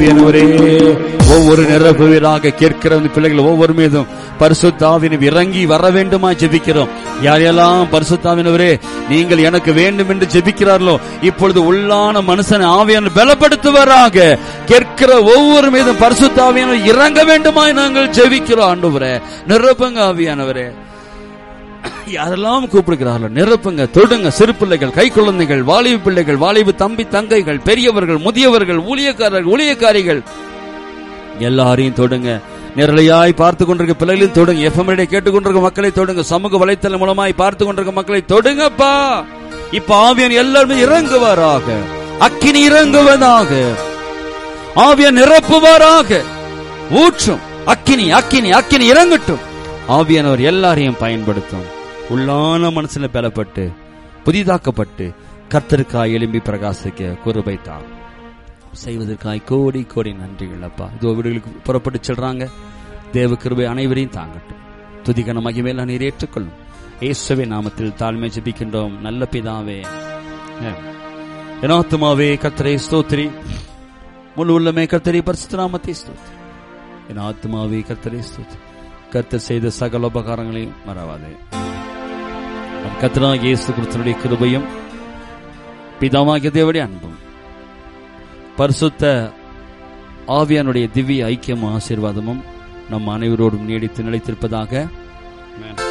ஆவியானவரே ஒவ்வொரு நிரப்புவீராக கேட்கிற அந்த பிள்ளைகள் ஒவ்வொரு மீதும் பரிசுத்தாவின் இறங்கி வர வேண்டுமா ஜெபிக்கிறோம் யாரெல்லாம் பரிசுத்தாவினவரே நீங்கள் எனக்கு வேண்டும் என்று ஜெபிக்கிறார்களோ இப்பொழுது உள்ளான மனுஷன் ஆவியான பலப்படுத்துவராக கேட்கிற ஒவ்வொரு மீதும் பரிசுத்தாவியான இறங்க வேண்டுமாய் நாங்கள் ஜெபிக்கிறோம் ஆண்டவரே நிரப்புங்க ஆவியானவரே யாரெல்லாம் கூப்பிடுகிறார்களோ நிரப்புங்க தொடுங்க சிறு பிள்ளைகள் கை குழந்தைகள் வாலிபு பிள்ளைகள் வாலிபு தம்பி தங்கைகள் பெரியவர்கள் முதியவர்கள் ஊழியக்காரர்கள் ஊழியக்காரிகள் எல்லாரையும் தொடுங்க நேரலையாய் பார்த்து கொண்டிருக்க பிள்ளைகளையும் தொடுங்க எஃப்எம் கேட்டுக்கொண்டிருக்க மக்களை தொடுங்க சமூக வலைத்தளம் மூலமாய் பார்த்து கொண்டிருக்க மக்களை தொடுங்கப்பா இப்ப ஆவியன் எல்லாருமே இறங்குவாராக அக்கினி இறங்குவதாக ஆவியன் நிரப்புவாராக ஊற்றும் அக்கினி அக்கினி அக்கினி இறங்கட்டும் ஆவியானவர் எல்லாரையும் பயன்படுத்தும் உள்ளான மனசுல பலப்பட்டு புதிதாக்கப்பட்டு கர்த்தருக்காய் எழும்பி பிரகாசிக்க குருபை தான் செய்வதற்காய் கோடி கோடி நன்றிகள் அப்பா இதோ வீடுகளுக்கு புறப்பட்டு செல்றாங்க தேவ கிருபை அனைவரையும் தாங்கட்டும் துதிகன மகிமையில் நீர் ஏற்றுக்கொள்ளும் இயேசுவே நாமத்தில் தாழ்மை ஜெபிக்கின்றோம் நல்ல பிதாவே எனாத்துமாவே கர்த்தரை ஸ்தோத்திரி முழு உள்ளமே கர்த்தரை பரிசுத்தராமத்தை ஸ்தோத்திரி என் ஆத்மாவே கர்த்தரை ஸ்தோத்திரி கர்த்தர் செய்த சகல உபகாரங்களையும் மறவாதே நம் கர்த்தராகிய இயேசு கிறிஸ்துவினுடைய கிருபையும் பிதாவாகிய தேவடைய அன்பும் பரிசுத்த ஆவியானுடைய திவ்ய ஐக்கியம் ஆசீர்வாதமும் நம் அனைவரோடும் நீடித்து நிலைத்திருப்பதாக